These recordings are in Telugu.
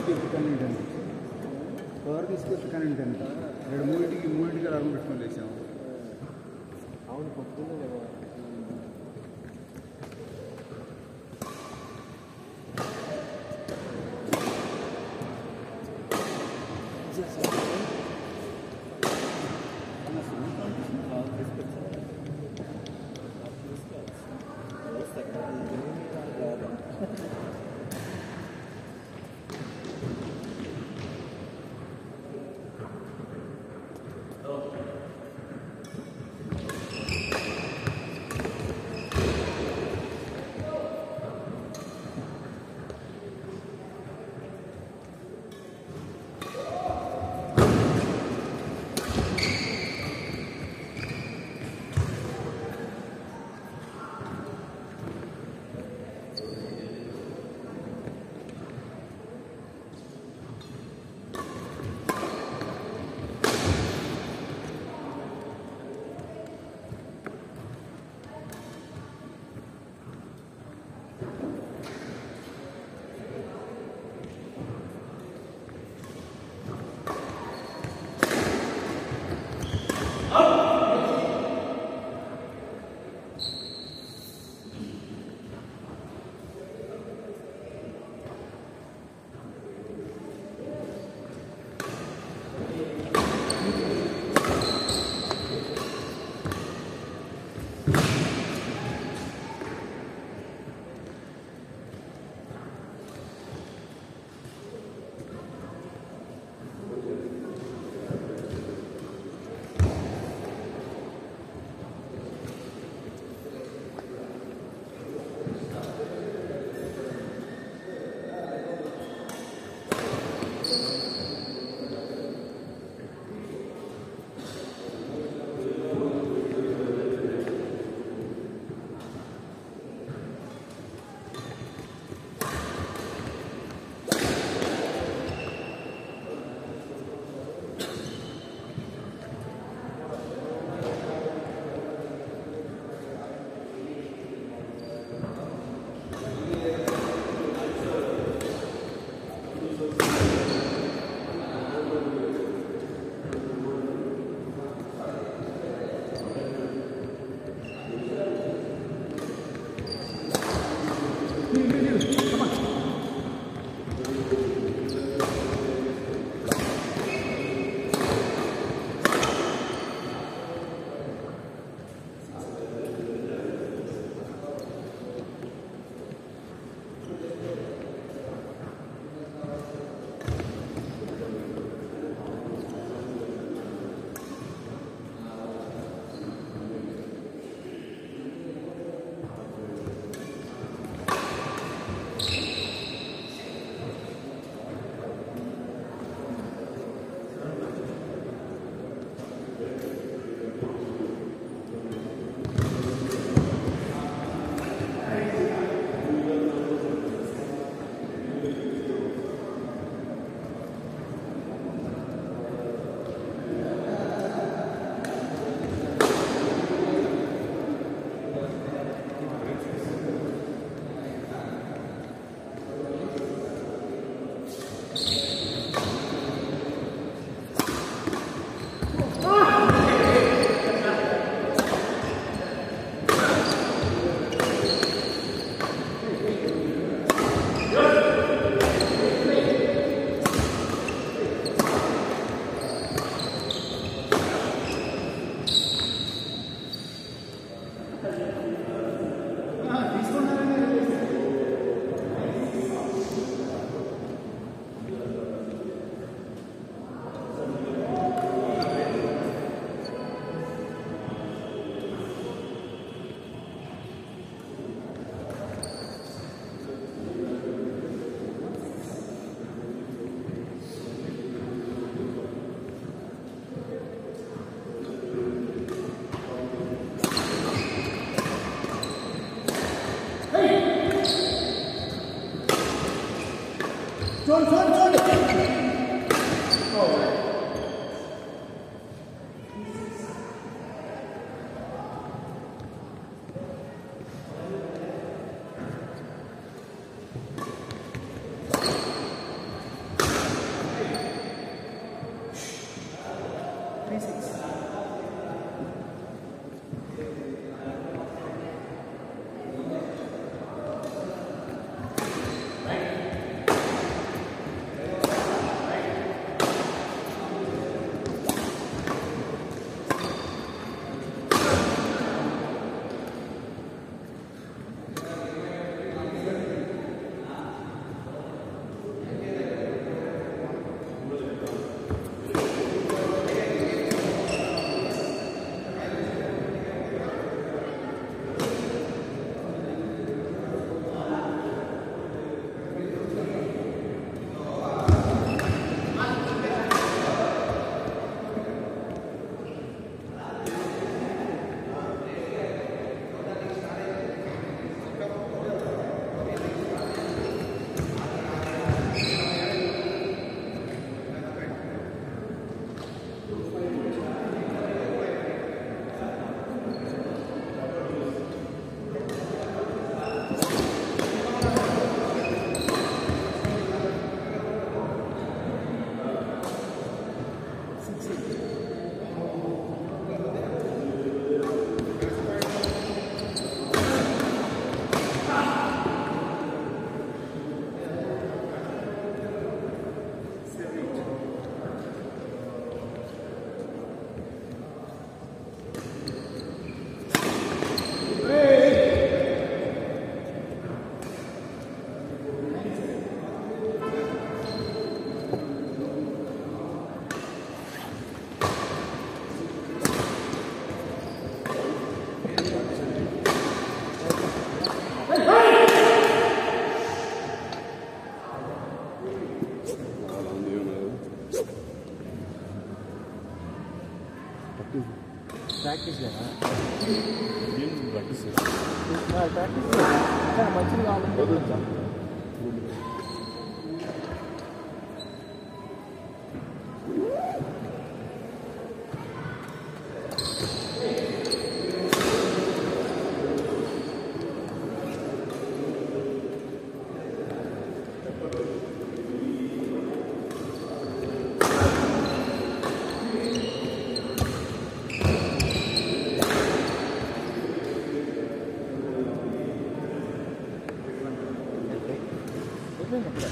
తీసుకెళ్తే కన్వీనెంట్ అండి కవర్ తీసుకెళ్తే కన్వీనెంట్ అండి రెండు మూడింటికి మూడింటికి అలారం పెట్టుకొని లేచాము అవును పొద్దున్నే లేవా? చూడు చూడు చూడు ప్రాక్టీస్ కదా ఏం ప్రాక్టీస్ ప్రాక్టీస్ ఇంకా మంచిది కావాలంటే కొంచెం అయిపోయింది అప్పుడే.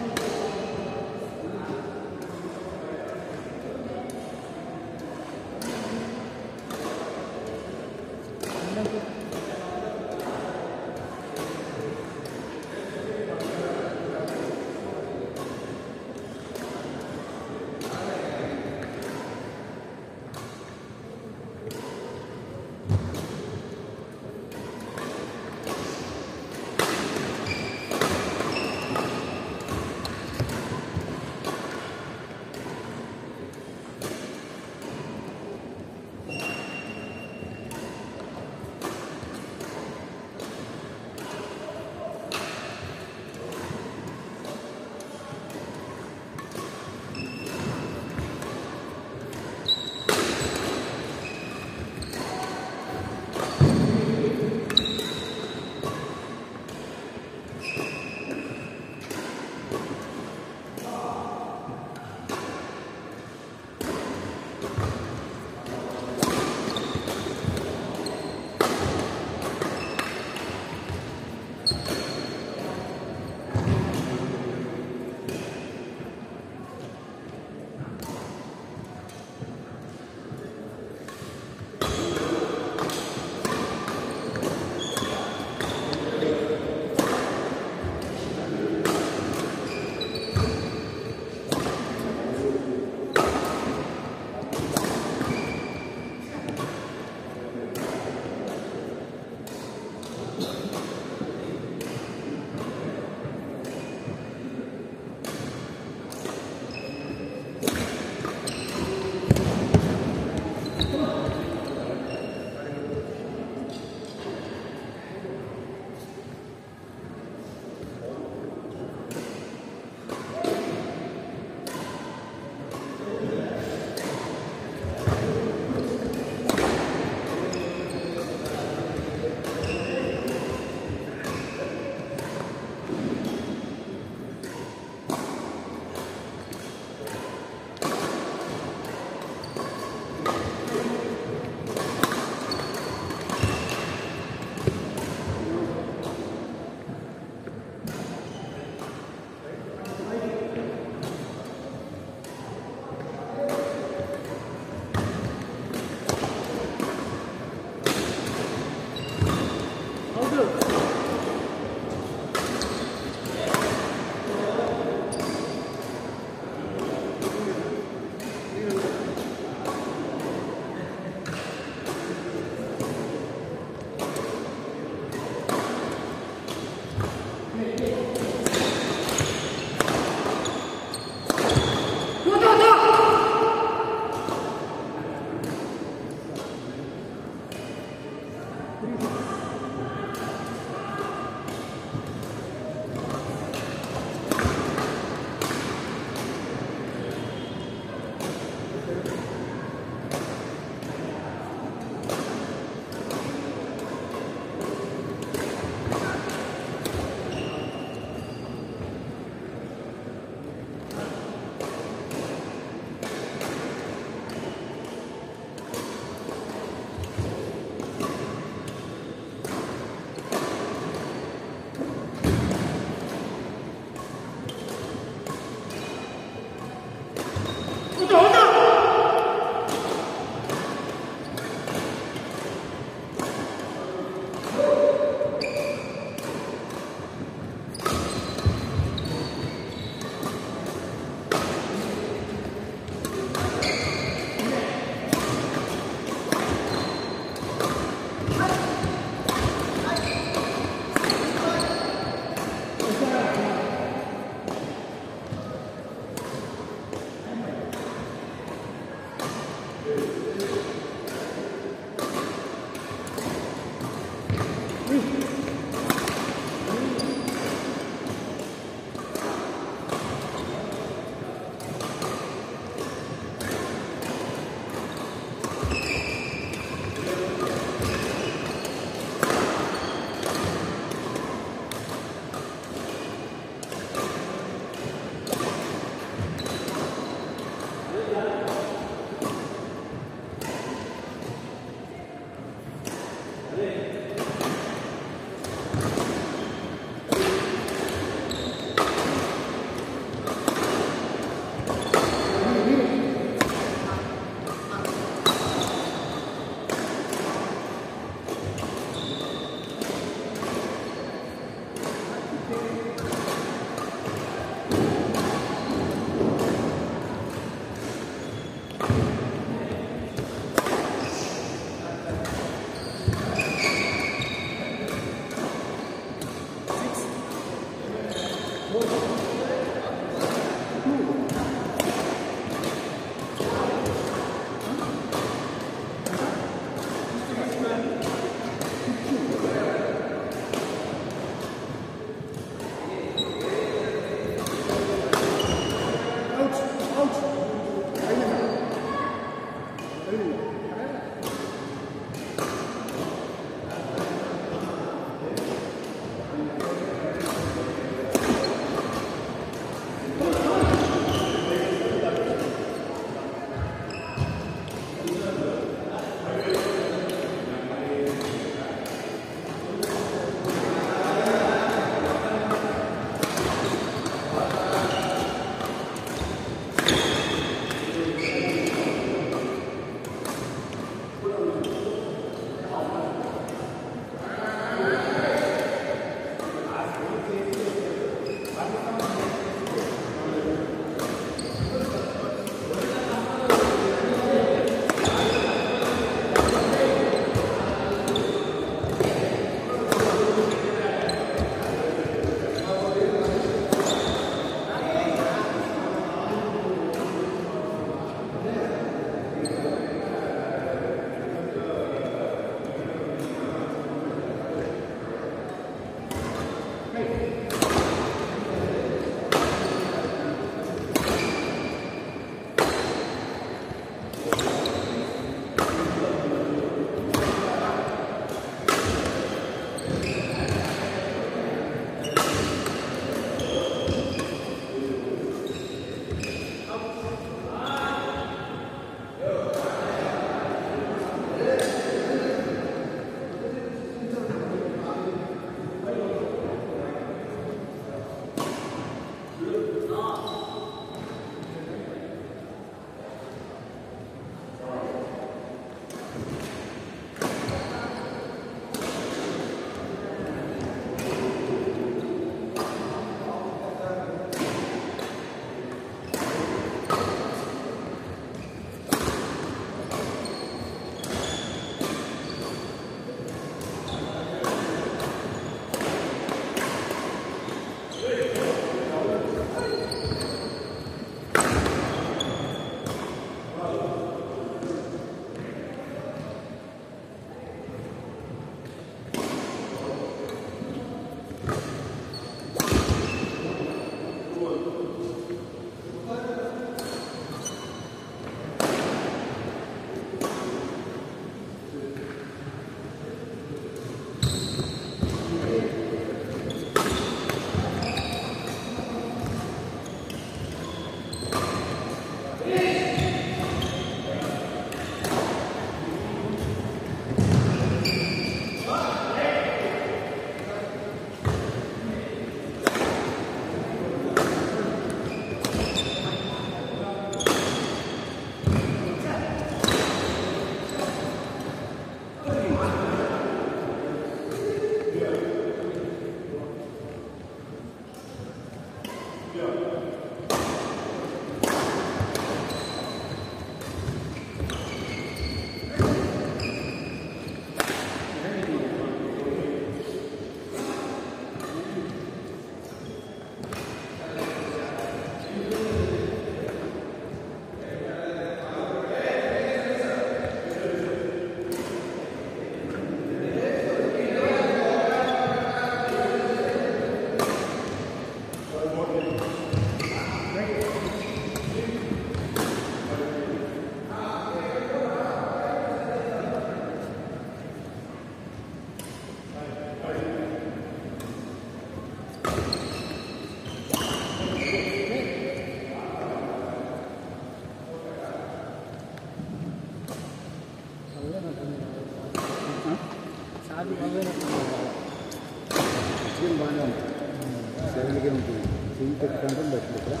స్కిన్ బాగానే ఉంది సెవెన్కే ఉంటుంది చెయ్యి పెట్టి కంట్రోల్ పెట్టండి ఇక్కడ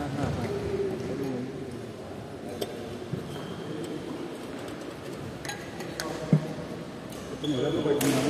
కొంచెం ఎదురు పెట్టినాను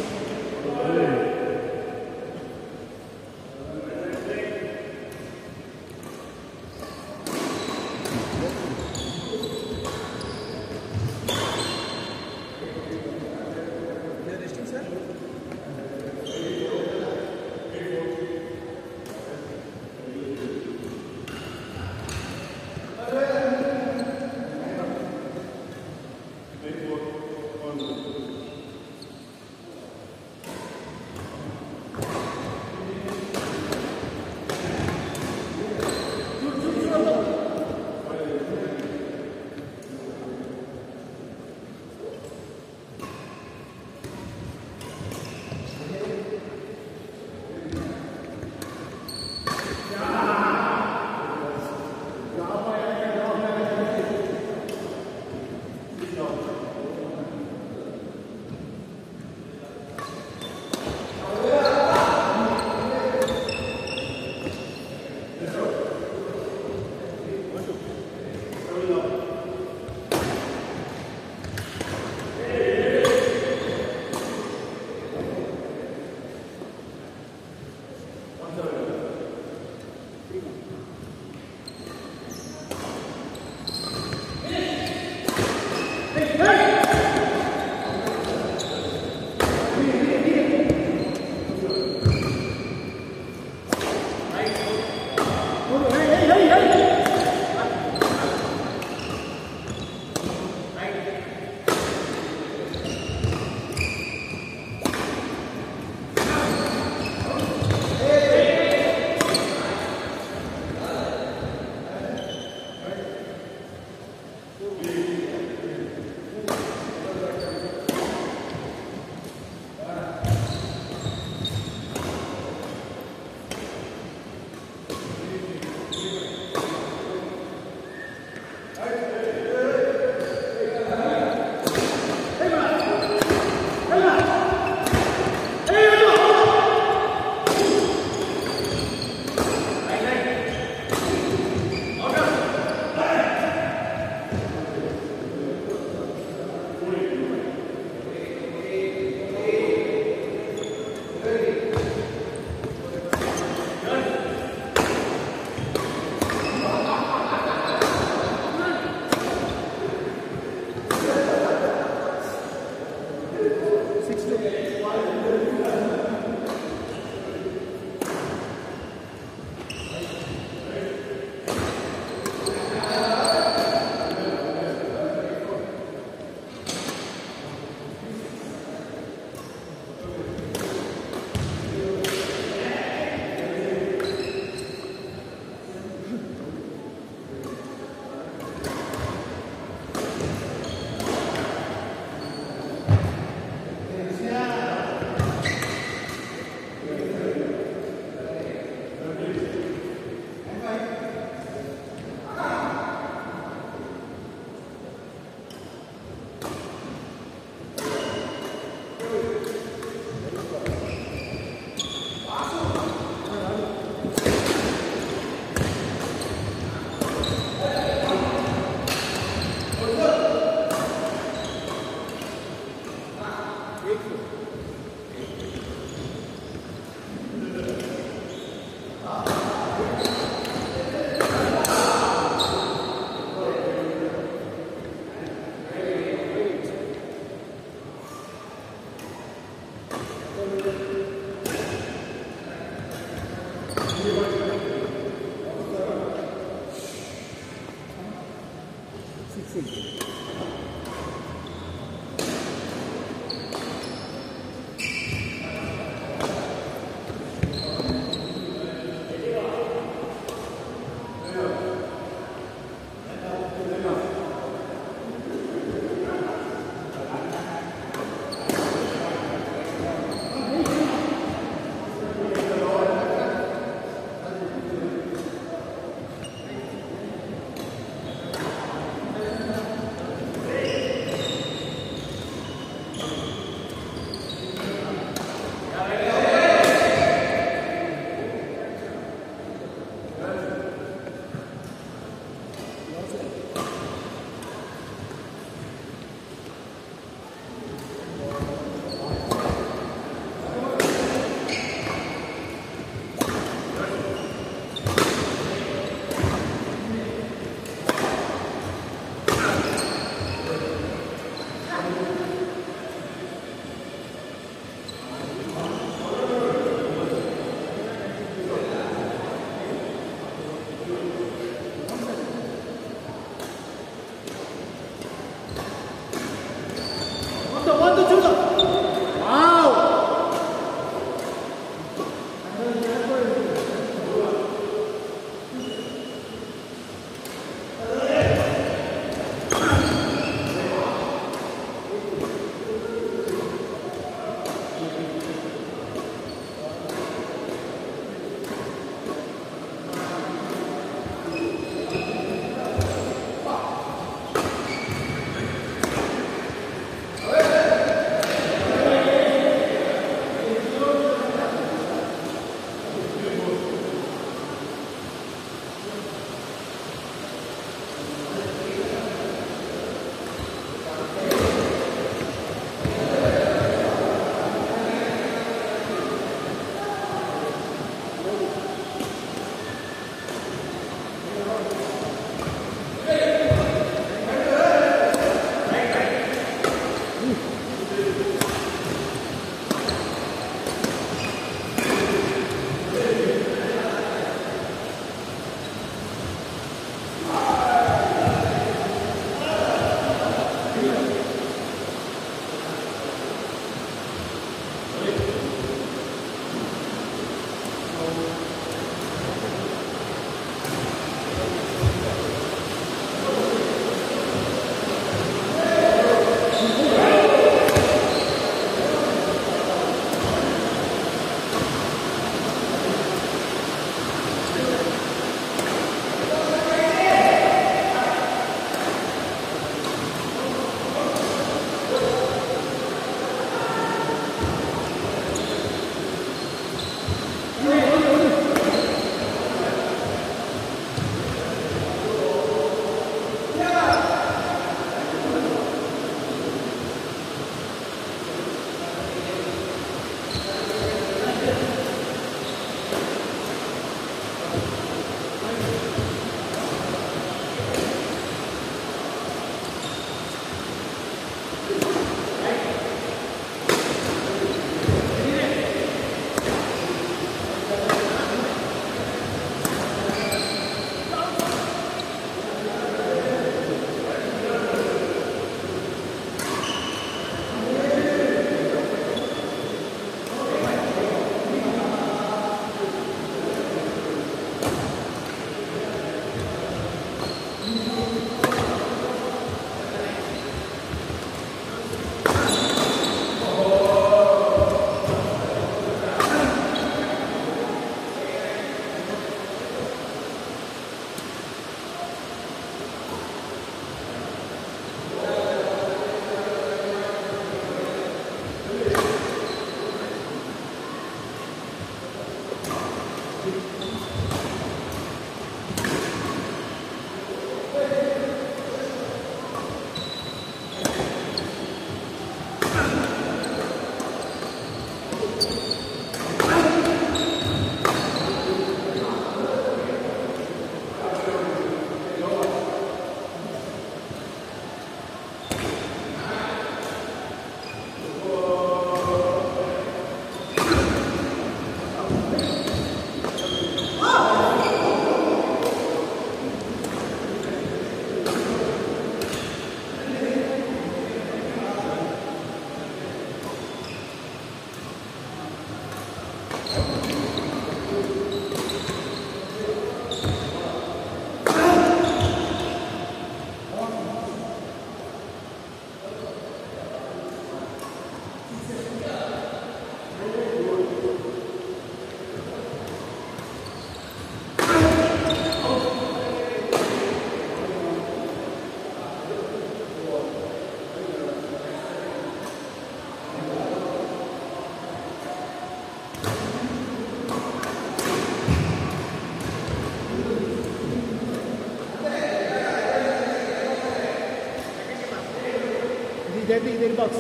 ఇదైతే ఇది బాక్స్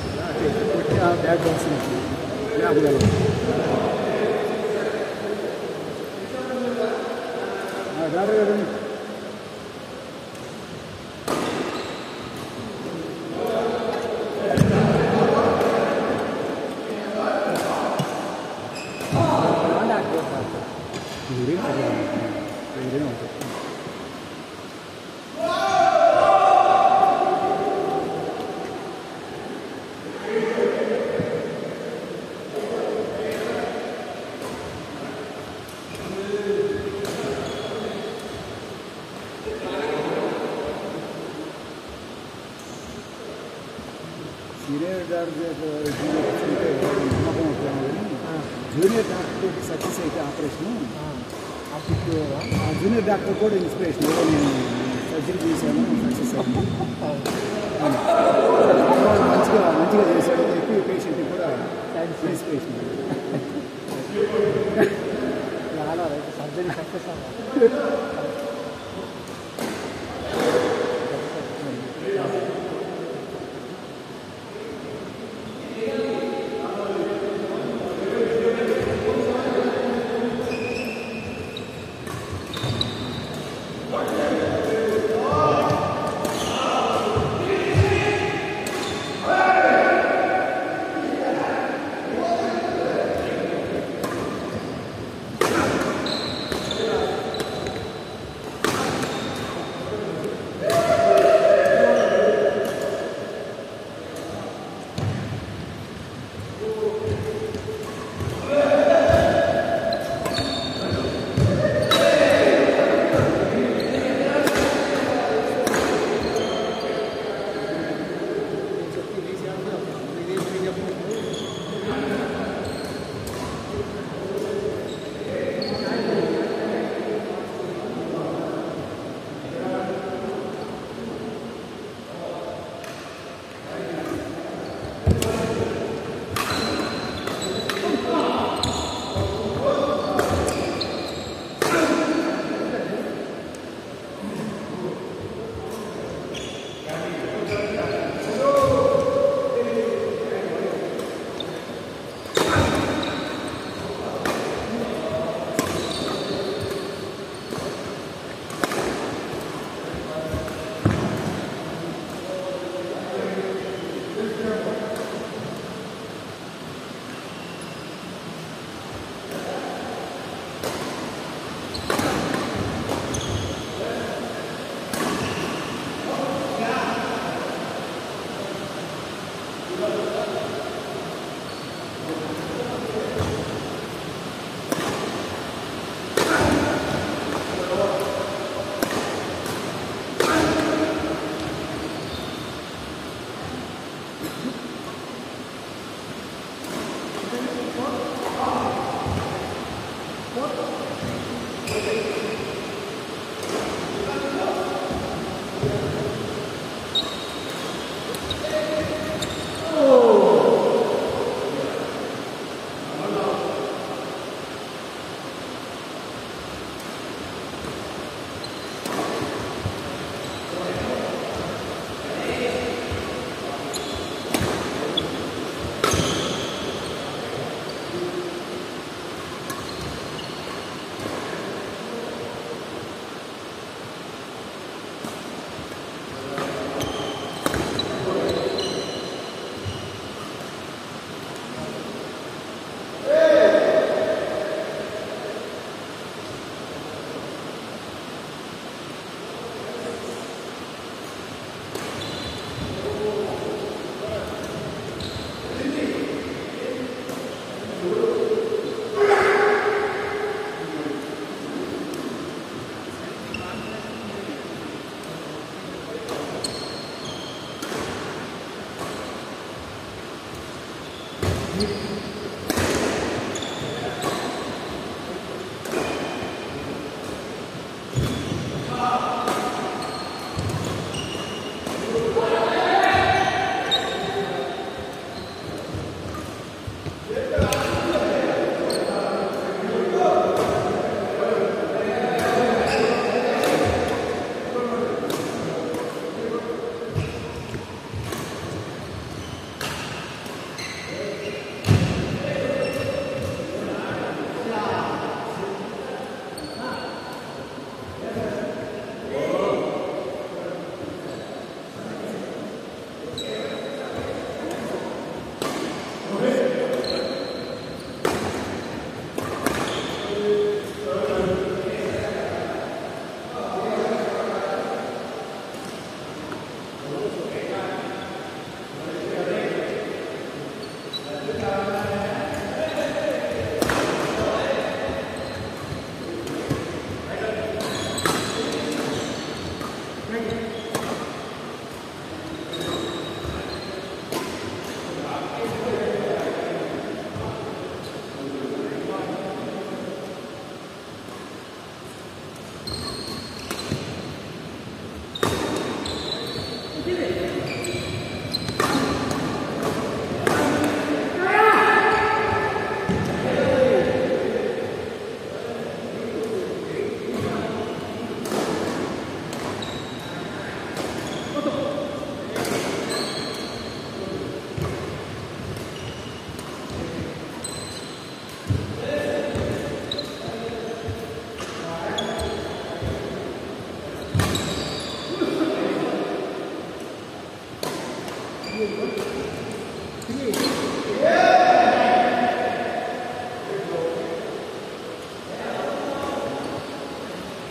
బ్యాగ్ బాక్స్ కదండి మీరేం పర్లేదు. మీరేం అవుతుంది సీనియర్ డాక్టర్ చూసుకుంటే నమ్మకం ఉంటుంది జూనియర్ డాక్టర్ సక్సెస్ అయితే ఆపరేషన్ ఆ జూనియర్ డాక్టర్ కూడా ఇన్స్పిరేషన్ ఏదో నేను సర్జరీ చేశాను సక్సెస్ అయింది వాడు మంచిగా మంచిగా చేశాడు ఎక్కువ పేషెంట్ కూడా ఇన్స్పిరేషన్ సర్జరీ సక్సెస్ అవ్వాలి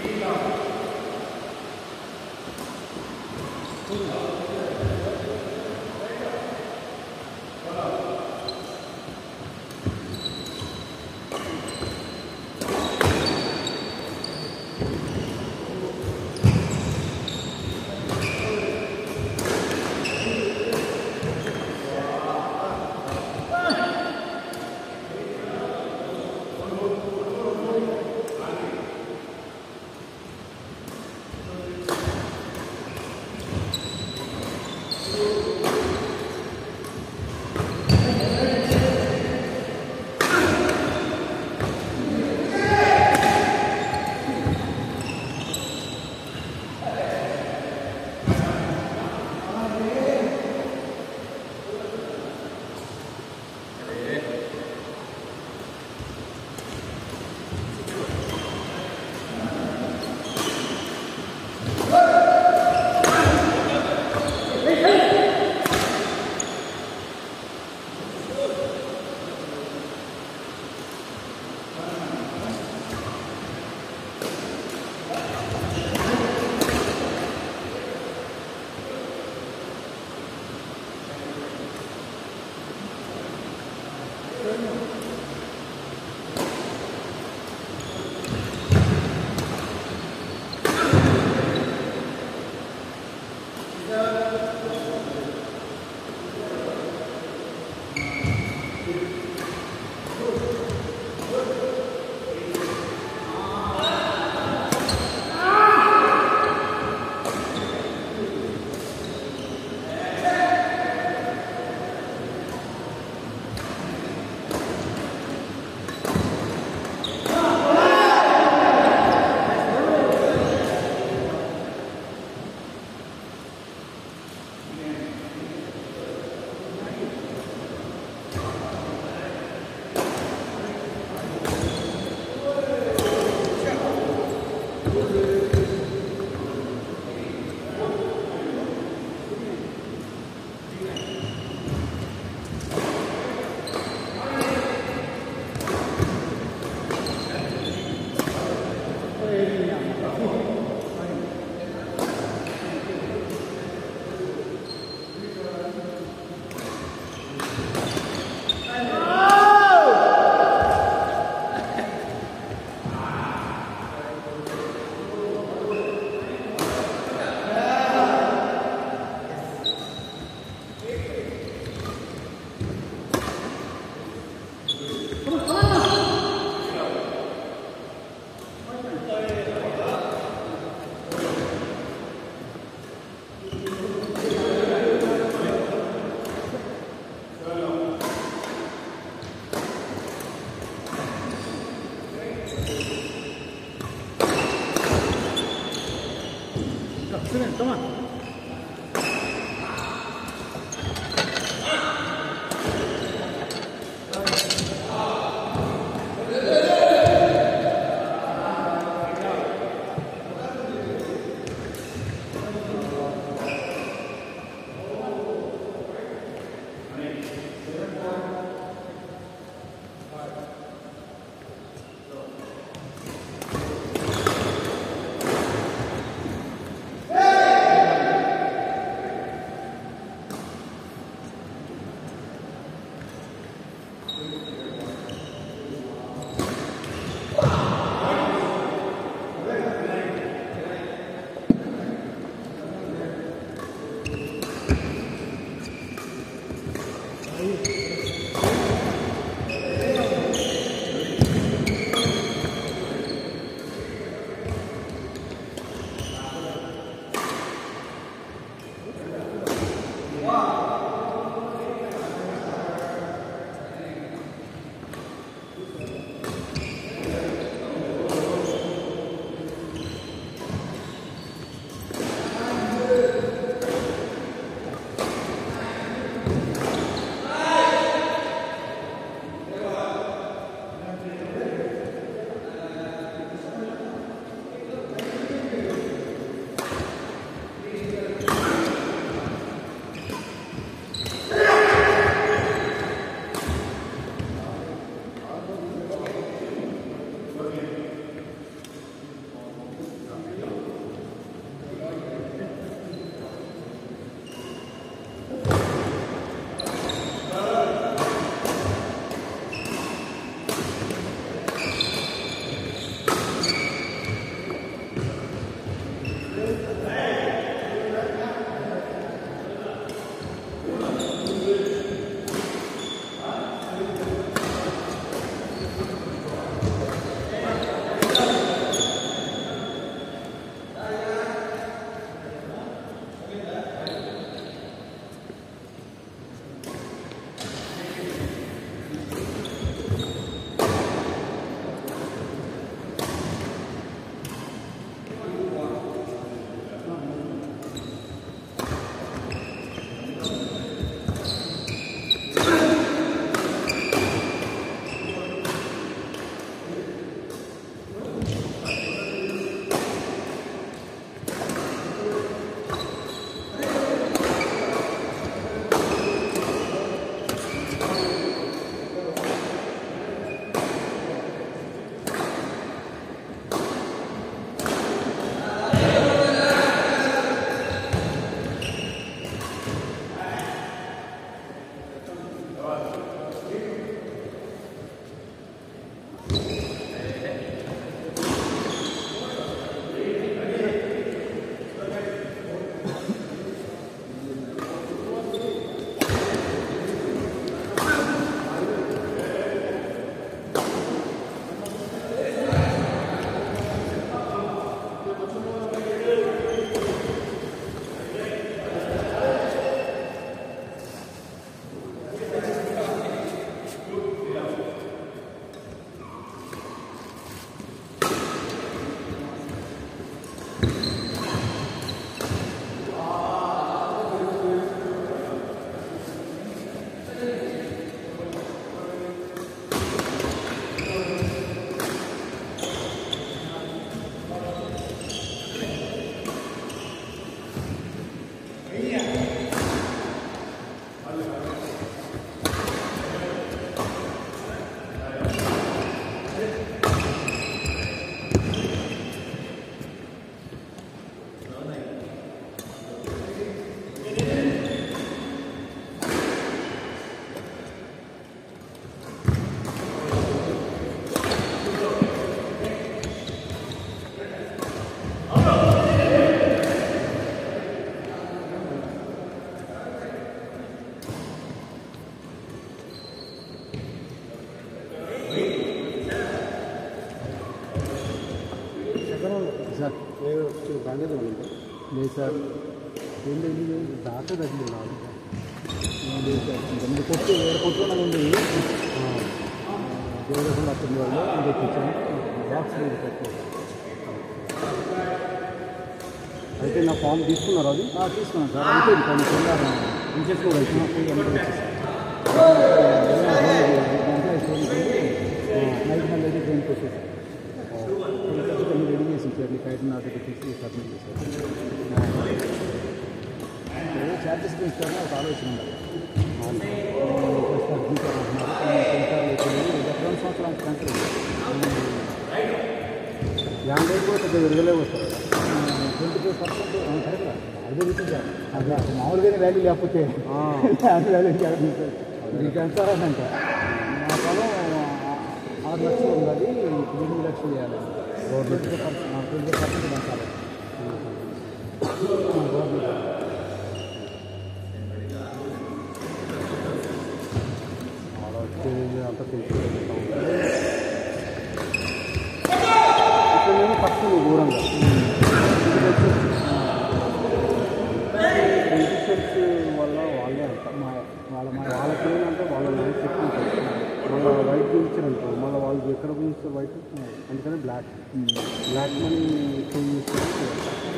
Come come on. సార్ బాగానే ఉంది లేదు సార్ ఏం లేదు దాకా తగ్గింది నాకు లేదు సార్ ఇంకా మీరు కొట్టు వేరే కొట్టుకున్నది ఉంది దేవరసం వస్తుంది వాళ్ళు ఇది ఎక్కించాను బాక్స్ లేదు పెట్టు అయితే నా ఫామ్ తీసుకున్నారు అది తీసుకున్నాను సార్ అయిపోయింది కానీ కొన్నారు ఇంచెస్ కూడా అయిపోయింది అందరూ వచ్చేసారు నైట్ మళ్ళీ అయితే ట్రైన్కి వచ్చేసారు కొన్ని రెడీ చేసి ఇచ్చారు బయట నాటి తీసి సబ్మిట్ చేశారు ఏదో ఛార్జెస్ ఇస్తారని ఒక ఆలోచన ఉండాలి రెండు సంవత్సరాల కంటే యాభై కూడా పెద్ద విడుదలే వస్తారు ట్వంటీ ఫైవ్ పర్సెంట్ కరెక్ట్ అదే రీతిగా అదే మామూలుగానే వాల్యూ లేకపోతే అది వాల్యూ మీకు ఎంత అంటే మా పొలం ఆరు లక్షలు ఉన్నది ఎనిమిది లక్షలు చేయాలి twenty five percent twenty five percent పెంచాలి గవర్నమెంట్ ఆడ వచ్చేది అంతా తెలుసుకుంటాం ఇక్కడ నేను పక్కన దూరంగా పొలిటీషియన్స్ వల్ల వాళ్ళే అంట మా వాళ్ళ మా వాళ్ళకి ఏంటంటే వాళ్ళ లైఫ్ ఎక్కువ ఉంటుంది మళ్ళీ వైట్ చూపించారనుకో మళ్ళీ వాళ్ళు ఎక్కడ చూపిస్తారు వైట్ అందుకని బ్లాక్ బ్లాక్ మనీ ఎక్కువ చూపిస్తారు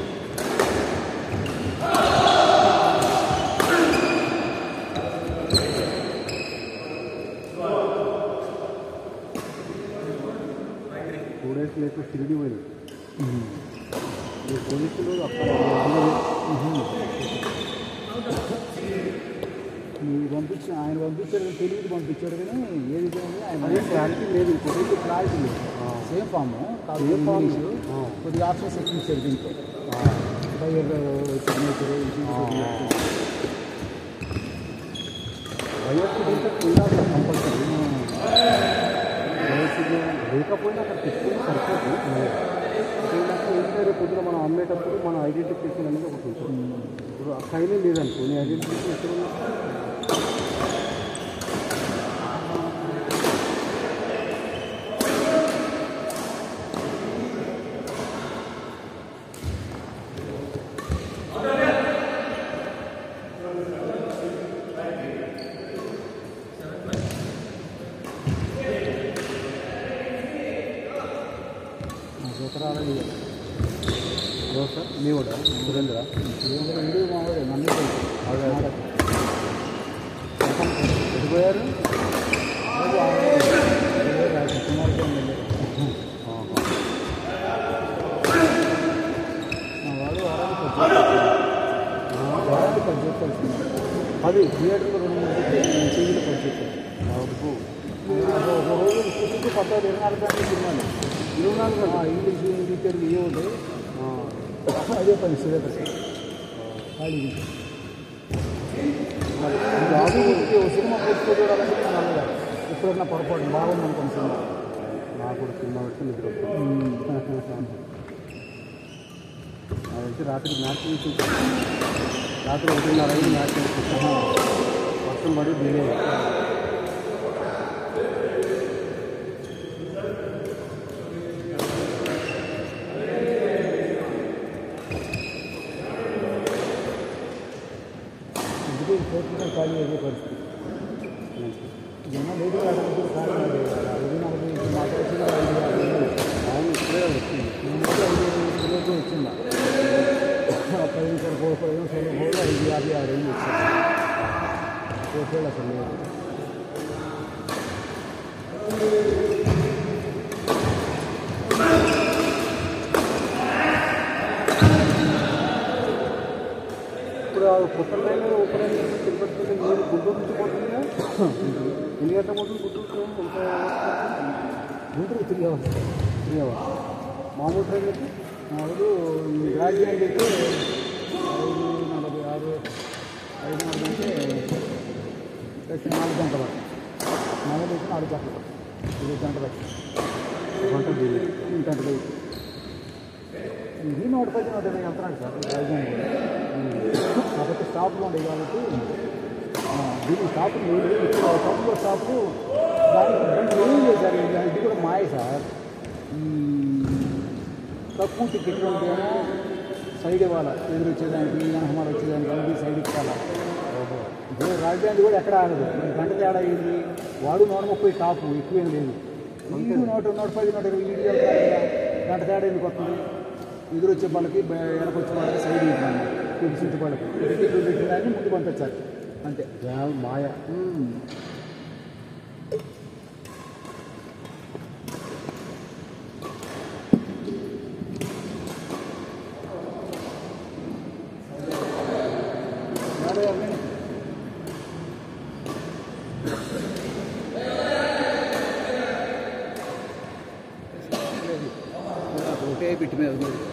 టూ డేస్ లేక షిరిడి పోయింది ఈ పోలీసులు అక్కడ మీరు పంపించిన ఆయన పంపించాడు తెలియదు పంపించాడు కానీ ఏది చేయాలి ఆయన అదే క్లారిటీ లేదు ఇంకోటి క్లారిటీ లేదు సేమ్ ఫామ్ Same form. ఆ. కొద్దిగా ఆప్షన్స్ ఎక్కువ ఇచ్చారు దీంట్లో బయర్ సిగ్నేచర్ వయస్సు ఉంటే ఉండాలి కంపల్సరీ వయస్సు లేకపోయినా అక్కడ తెచ్చుకుంటే సరిపోతుంది ఏంటంటే ఏంటంటే రేపు పొద్దున మనం అమ్మేటప్పుడు మన ఐడెంటిఫికేషన్ అనేది ఒకటి ఉంటుంది ఇప్పుడు ఆ సైనే లేదనుకో నీ ఐడెంటిఫికేషన్ ఎక్కడ ఉంది? సూత్రాలు హలో సార్ మీ కూడా సురేంద్ర ఇండి మామూలు నన్ను అదే ఎడిపోయారు వాడు వారానికి పది చెప్పాల్సింది అది థియేటర్లో రెండు మూడు టీవీలో పది చెప్పారు అవును ఒక రోజు కూర్చుంటే పద్నాలుగు ఇరవై నాలుగు గంటలు సినిమాలు ఇరవై నాలుగు గంటలు ఇంగ్లీష్ హిందీ తెలుగు ఏ ఉంటాయి అదే పని థియేటర్ ఖాళీ బాబు గురించి ఓ సినిమా పూర్తి చూడాలంటే నల్లగా ఎప్పుడన్నా పొరపాటు బాగుంది అనుకోండి సినిమా నాకు కూడా సినిమా పెట్టి నిద్ర వస్తుంది. అదైతే రాత్రి మ్యాచ్ చూసి రాత్రి ఒకటిన్నర ఐదు మ్యాచ్ చూసుకుంటాను వర్షం పడి డిలే అందుకే పూర్తిగా ఖాళీ అయ్యే పరిస్థితి జనం లేదు రావడానికి ఖాళీ అయ్యేది. ఐదు నలభై ఐదు మాకు వచ్చింది ఐదు యాభై ఆయన ఇప్పుడే వచ్చింది నేను ఐదు రోజులు వచ్చిందా చూడాలి అసలు లేదు ఇప్పుడు ఆ కొత్త లైన్ ఓపెన్ అయింది తిరుపతి మీరు గుంటూరు నుంచి పోతుందిగా ఎన్ని గంటల పోతుంది గుంటూరు to ఎంత Guntur three hours three hours మామూలు ట్రైన్ అయితే మామూలు ఈ రాజధాని అయితే ఐదు నలభై ఆరు ఐదు నలభై అంటే వచ్చి నాలుగు గంటల మామూలు అయితే నాలుగు గంటలు ఇది గంటలు గంట దిగి గంటలు ఇది నూట పది నూట ఇరవై వెళ్తున్నాడు సార్ రాజధాని కూడా కాకపోతే స్టాప్లు ఉండేవి కాబట్టి ఆ, దీని స్టాపులు లేదు ఇక్కడ తప్పులో స్టాపులు దానికి దానికి ఏం చేశారు ఇది ఇది కూడా మాయ సార్ ఈ తక్కువ టికెట్లు ఉంటేమో సైడ్ ఇవ్వాలి ఎదురు వచ్చేదానికి వెనకమాల వచ్చేదానికి అన్ని సైడ్ ఇవ్వాలి ఇప్పుడు రాజధాని కూడా ఎక్కడ ఆగదు మరి గంట తేడా ఏంటి వాడు నూట ముప్పై టాపు ఎక్కువేం లేదు వీడు నూట నూట పది నూట ఇరవై వీడియో గంట తేడా ఎందుకు వస్తుంది ఎదురు వచ్చే వాళ్ళకి బ- వెనక వచ్చే వాళ్ళకి సైడ్ ఇవ్వాలి కొద్ది చుట్టూ వాళ్ళకి టికెట్లు పెట్టిన దాన్ని ముందు పంపించాలి అంతే జనాలు మాయ ఉమ్. సరే, అవ్వండి. ఒకటే బిట్టు మీద ఉంది.